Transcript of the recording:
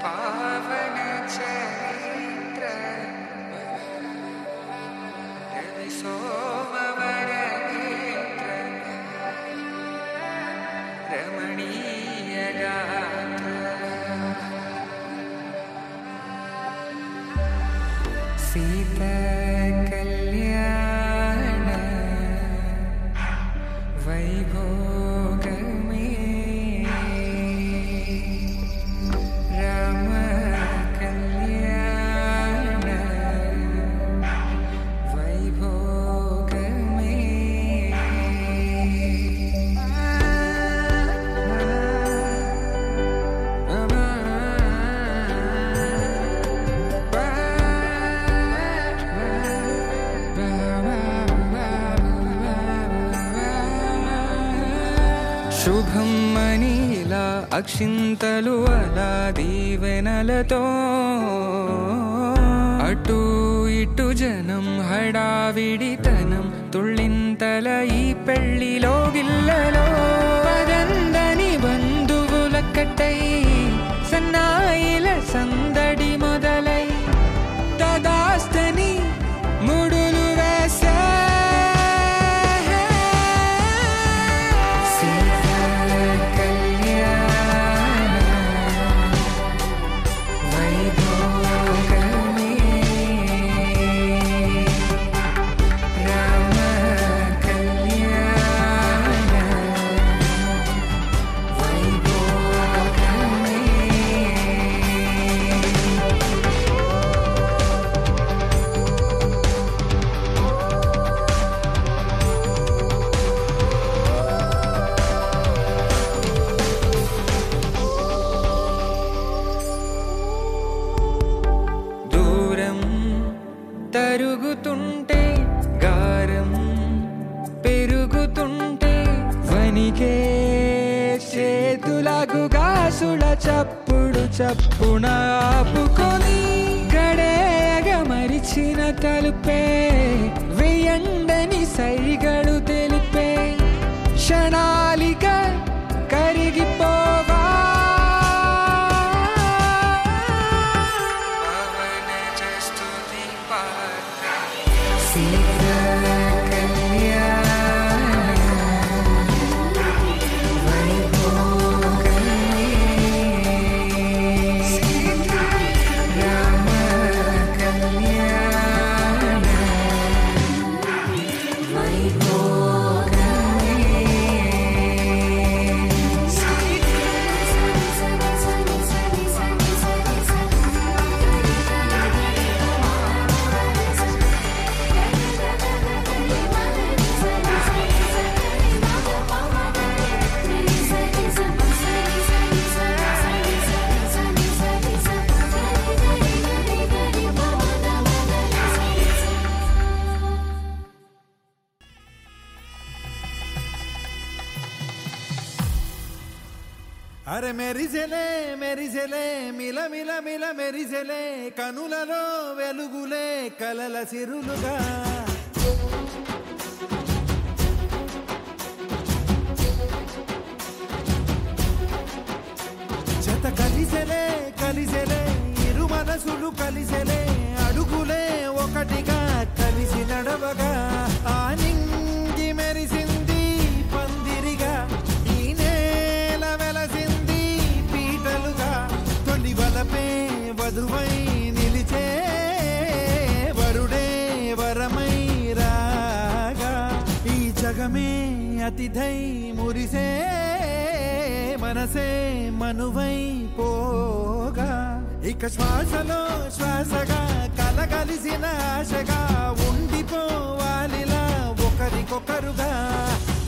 పావన చరిత్ర రవి సోమవర నేత్ర రమణీయ గాత్ర సీత కళ్యాణ వైభోగమే రామ కళ్యాణ వైభోగమే శుభం మనీలా అక్షింతలు అలా దీవెనలతో అటు ఇటు జనం హడావిడితనం తుళ్ళింతల ఈ పెళ్లిలో గిల్లలో పదందని బంధువుల కట్టై సన్నాయిల సందడి మొదలై తదాస్తని ముడులు వేసే సీతా కళ్యాణ వైభోగమే రామ కళ్యాణ వైభోగమే దూరం తరుగుతుంటే గారం పెరుగుతుంటే వనికే చేతులకు గాసుల చప్పుడు చప్పున ఆపుకొని గడేగ మరిచిన తలుపే వెయ్యండని సైగడు తెలిపే క్షణాలిక కరిగిపోవా పవన జస్తుతి పాత్ర సీతా కళ్యాణ రామ కళ్యాణ అరే మెరిసెలే మెరిసెలే మిల మిల మిల మెరిసెలే కనులలో వెలుగులే కలల సిరులుగా జత కలిసెలే కలిసెలే ఇరు మనసులు కలిసెలే అడుగులే ఒకటిగా కలిసి నడవగా ఆ నింగి మెరిసింది పందిరిగా ఈ నేల వెలసింది పీటలుగా తొలి వలపే వధువై నిలిచే వరుడే వరమై రాగా ఈ జగమే అతిథై మురిసే మనసే మనువై పోగా ఇక శ్వాసలో శ్వాసగా కలగలిసిన ఆశగా ఉండిపోవాలిలా ఒకరికొకరుగా